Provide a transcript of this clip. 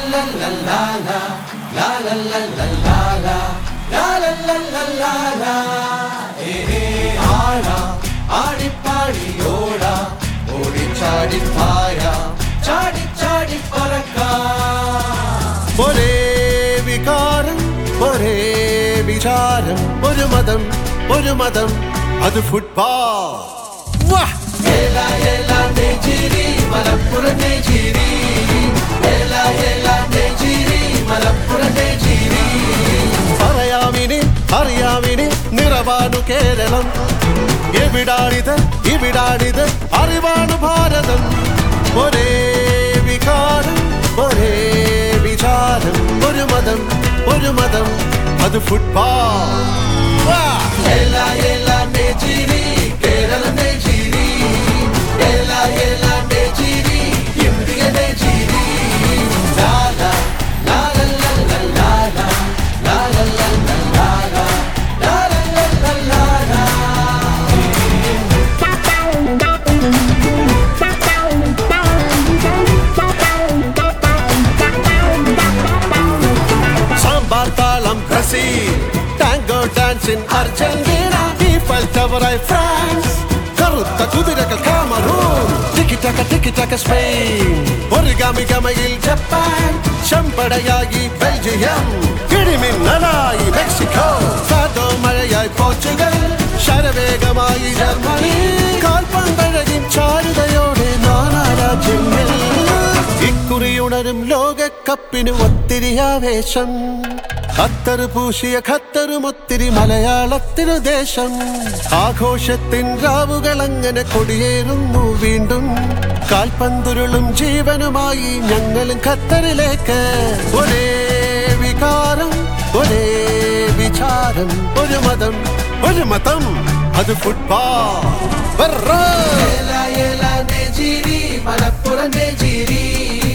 ആടിപ്പാടി ഓടാ ഓടിച്ചാടി പായ ചാടി ചാടി പറക്കാം ഒരേ വികാരം ഒരേ വിചാരം ഒരു മതം ഒരു മതം അത് ഫുട്ബോൾ വാ ഏല ഏല നെഞ്ചിരി മലപ്പുറ നെഞ്ചിരി ഏല ഏല നെഞ്ചിരി മലപ്പുറ നെഞ്ചിരി പറയാമിനി അറിയാമിനി നിറവാണു കേരളം എവിടാണിത് ഇവിടാണിത് അറിവാണു ഭാരതം ഒരേ വികാരം ഒരേ വിചാരം ഒരു മതം ഒരു മതം അത് ഫുട്ബോൾ വാ ഏല ഏല നെഞ്ചിരി കേരള നെഞ്ചിരി ഏല ഏല നെഞ്ചിരി ഇന്ത്യ നെഞ്ചിരി ലാല ലാല ലാല ലാല ലാല ലാല ലാല ലാല ലാല ലാല സാമ്പാർ താളം ബ്രസീൽ ടാങ്കോ ഡാൻസിൻ അർജന്റീന ഈഫൽ ടവറായി ഫ്രാൻസ് കറുത്ത കുതിരകൾ Cameroon tiki taka tiki taka Spain origami ഗമയിൽ ജപ്പാൻ ചെമ്പടയായി ബെൽജിയം കിടിമിന്നലായി മെക്സിക്കോ സാദോ മഴയായി പോർച്ചുഗൽ ശരവേഗമായി ജർമ്മനി കാൽപ്പന്തഴകിൻ ചാരുതയോടെ നാനാ രാജ്യങ്ങൾ ഇക്കുറിയുണരും ലോകക്കപ്പിന് ഒത്തിരി ആവേശം ഖത്തർ പൂശിയ ഖത്തറും ഒത്തിരി മലയാളത്തിനു ദേശം ആഘോഷത്തിൻ രാവുകൾ അങ്ങനെ കൊടിയേറുന്നു വീണ്ടും കാൽപന്തുരുളും ജീവനുമായി ഞങ്ങളും ഖത്തറിലേക്ക് ഒരേ വികാരം ഒരേ വിചാരം ഒരു മതം ഒരു മതം അത് ഫുട്ബോൾ ഏല ഏല നെഞ്ചിരി മലപ്പുറ നെഞ്ചിരി